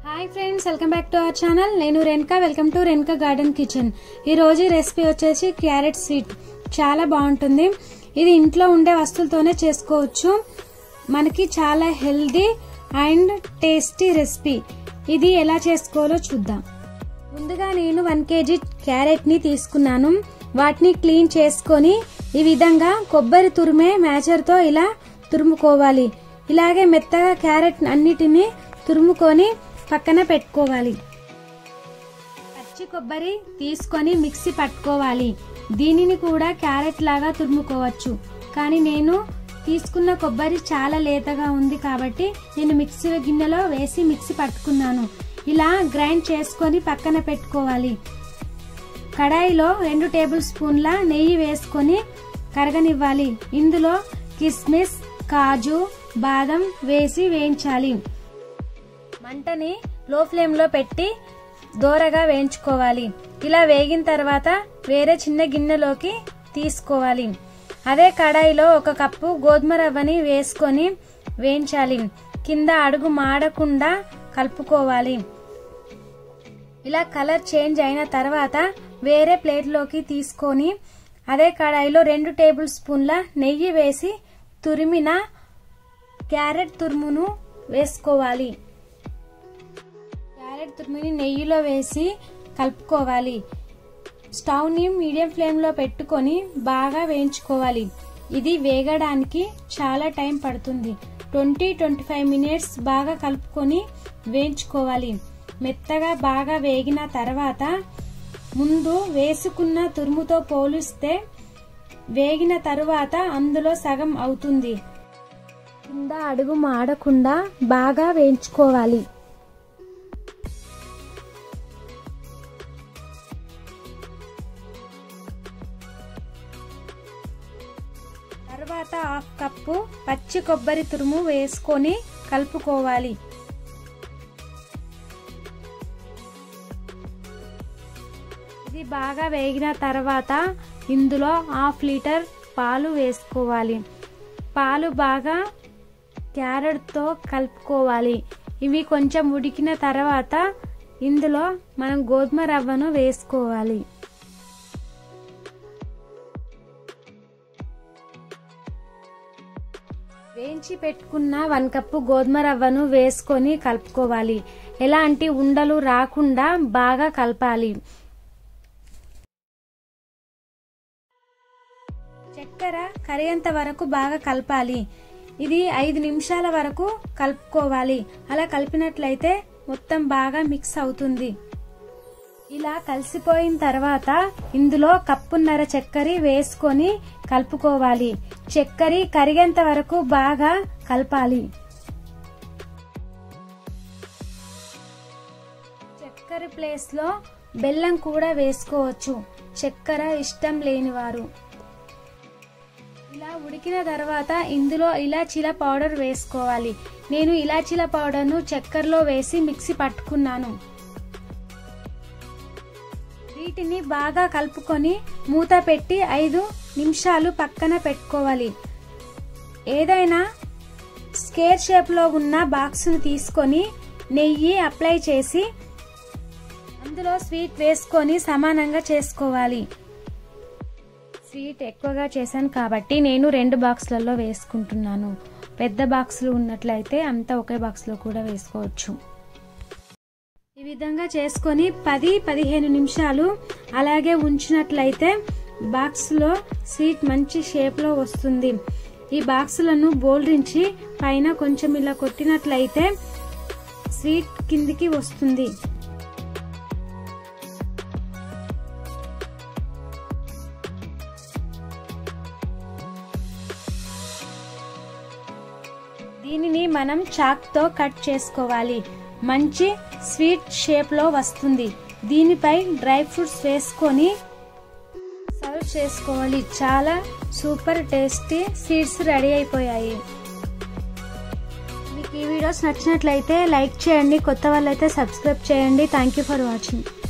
hi friends welcome back to our channel నేను Renka welcome to Renka garden kitchen ఈ రోజు recipe వచ్చేసి క్యారెట్ స్వీట్ చాలా బాగుంటుంది ఇది ఇంట్లో ఉండే వస్తువులతోనే చేసుకోవచ్చు మనకి చాలా హెల్దీ అండ్ టేస్టీ రెసిపీ ఇది ఎలా చేసుకోవాలో చూద్దాం ముందుగా నేను వన్ కేజీ క్యారెట్ ని తీసుకున్నాను వాటిని క్లీన్ చేసుకొని ఈ విధంగా కొబ్బరి తురిమే మ్యాచర్తో ఇలా తురుముకోవాలి ఇలాగే మెత్తగా క్యారెట్ అన్నిటినీ తురుముకొని పక్కన పెట్టుకోవాలి పచ్చి కొబ్బరి తీసుకొని మిక్సీ పట్టుకోవాలి దీనిని కూడా క్యారెట్ లాగా తురుముకోవచ్చు కానీ నేను తీసుకున్న కొబ్బరి చాలా లేతగా ఉంది కాబట్టి నేను మిక్సీ గిన్నెలో వేసి మిక్సీ పట్టుకున్నాను ఇలా గ్రైండ్ చేసుకొని పక్కన పెట్టుకోవాలి కడాయిలో రెండు టేబుల్ స్పూన్ల నెయ్యి వేసుకొని కరగనివ్వాలి ఇందులో కిస్మిస్ కాజు బాదం వేసి వేయించాలి మంటని లో ఫ్లేమ్ లో పెట్టి దోరగా వేయించుకోవాలి ఇలా వేగిన తర్వాత వేరే చిన్న గిన్నెలోకి తీసుకోవాలి అదే కడాయిలో ఒక కప్పు గోధుమ రవ్వని వేసుకొని వేయించాలి కింద అడుగు మాడకుండా కలుపుకోవాలి ఇలా కలర్ చేంజ్ అయిన తర్వాత వేరే ప్లేట్లోకి తీసుకొని అదే కడాయిలో రెండు టేబుల్ స్పూన్ల నెయ్యి వేసి తురిమిన క్యారెట్ తురుమును వేసుకోవాలి క్యారెట్ తురిమిని నెయ్యిలో వేసి కలుపుకోవాలి స్టవ్ని మీడియం ఫ్లేమ్లో పెట్టుకొని బాగా వేయించుకోవాలి ఇది వేగడానికి చాలా టైం పడుతుంది ట్వంటీ ట్వంటీ ఫైవ్ మినిట్స్ బాగా కలుపుకొని వేయించుకోవాలి మెత్తగా బాగా వేగిన తర్వాత ముందు వేసుకున్న తురుముతో పోలిస్తే వేగిన తరువాత అందులో సగం అవుతుంది కింద అడుగు మాడకుండా బాగా వేయించుకోవాలి తర్వాత హాఫ్ కప్పు పచ్చి కొబ్బరి తురుము వేసుకొని కలుపుకోవాలి ఇది బాగా వేగిన తర్వాత ఇందులో హాఫ్ లీటర్ పాలు వేసుకోవాలి పాలు బాగా క్యారెట్తో కలుపుకోవాలి ఇవి కొంచెం ఉడికిన తర్వాత ఇందులో మనం గోధుమ రవ్వను వేసుకోవాలి వేయించి పెట్టుకున్న వన్ కప్పు గోధుమ రవ్వను వేసుకొని కలుపుకోవాలి ఎలాంటి ఉండలు రాకుండా బాగా కలపాలి చక్కెర కరిగేంత వరకు బాగా కలపాలి ఇది ఐదు నిమిషాల వరకు కలుపుకోవాలి అలా కలిపినట్లయితే మొత్తం బాగా మిక్స్ అవుతుంది ఇలా కలిసిపోయిన తర్వాత ఇందులో కప్పున్నర చక్కెర వేసుకొని కలుపుకోవాలి చక్కెర కరిగేంత వరకు బాగా కలపాలి చక్కెర ప్లేస్ లో బెల్లం కూడా వేసుకోవచ్చు చక్కెర ఇష్టం లేనివారు ఇలా ఉడికిన తర్వాత ఇందులో ఇలాచీల పౌడర్ వేసుకోవాలి నేను ఇలాచీల పౌడర్ను చక్కెరలో వేసి మిక్సీ పట్టుకున్నాను వీటిని బాగా కలుపుకొని మూత పెట్టి ఐదు నిమిషాలు పక్కన పెట్టుకోవాలి ఏదైనా స్కేర్ షేప్లో ఉన్న బాక్స్ను తీసుకొని నెయ్యి అప్లై చేసి అందులో స్వీట్ వేసుకొని సమానంగా చేసుకోవాలి స్వీట్ ఎక్కువగా చేశాను కాబట్టి నేను రెండు బాక్స్లలో వేసుకుంటున్నాను పెద్ద బాక్సులు ఉన్నట్లయితే అంతా ఒకే బాక్స్లో కూడా వేసుకోవచ్చు ఈ విధంగా చేసుకొని పది పదిహేను నిమిషాలు అలాగే ఉంచినట్లయితే బాక్స్లో స్వీట్ మంచి షేప్లో వస్తుంది ఈ బాక్సులను బోల్రించి పైన కొంచెం ఇలా కొట్టినట్లయితే స్వీట్ కిందికి వస్తుంది దీనిని మనం చాక్తో కట్ చేసుకోవాలి మంచి స్వీట్ షేప్లో వస్తుంది దీనిపై డ్రై ఫ్రూట్స్ వేసుకొని సర్వ్ చేసుకోవాలి చాలా సూపర్ టేస్టీ స్వీట్స్ రెడీ అయిపోయాయి మీకు ఈ వీడియోస్ నచ్చినట్లయితే లైక్ చేయండి కొత్త వాళ్ళైతే సబ్స్క్రైబ్ చేయండి థ్యాంక్ యూ ఫర్ వాచింగ్